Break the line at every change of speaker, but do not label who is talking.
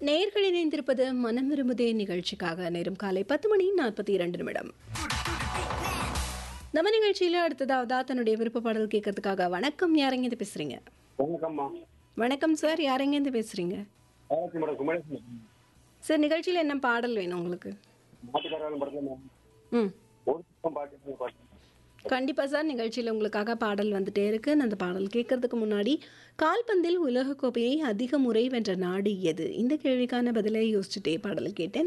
நேர்கள் இணைந்திருப்பது மனம் விரும்புதே நிகழ்ச்சிக்காக நேரம் காலை பத்து மணி நாற்பத்தி இரண்டு நிமிடம் நம்ம நிகழ்ச்சியில அடுத்ததாவதா தன்னுடைய விருப்ப பாடல் கேட்கறதுக்காக வணக்கம் யாரெங்கேருந்து பேசுறீங்க
வணக்கம்மா
வணக்கம் சார் யாரெங்கேருந்து பேசுறீங்க
ஆயிரத்தி மேடம் குமரேசன்
சார் நிகழ்ச்சியில என்ன பாடல் வேணும் உங்களுக்கு
மாட்டுக்காரன் படத்துல
ம்
ஒரு பக்கம் பாட்டு பாட்டு
கண்டிப்பா சார் நிகழ்ச்சியில் உங்களுக்காக பாடல் வந்துட்டே இருக்கு நான் அந்த பாடல் கேட்கறதுக்கு முன்னாடி கால்பந்தில் உலகக்கோப்பையை அதிக முறை வென்ற நாடு எது இந்த கேள்விக்கான பதிலை யோசிச்சுட்டே பாடல் கேட்டேன்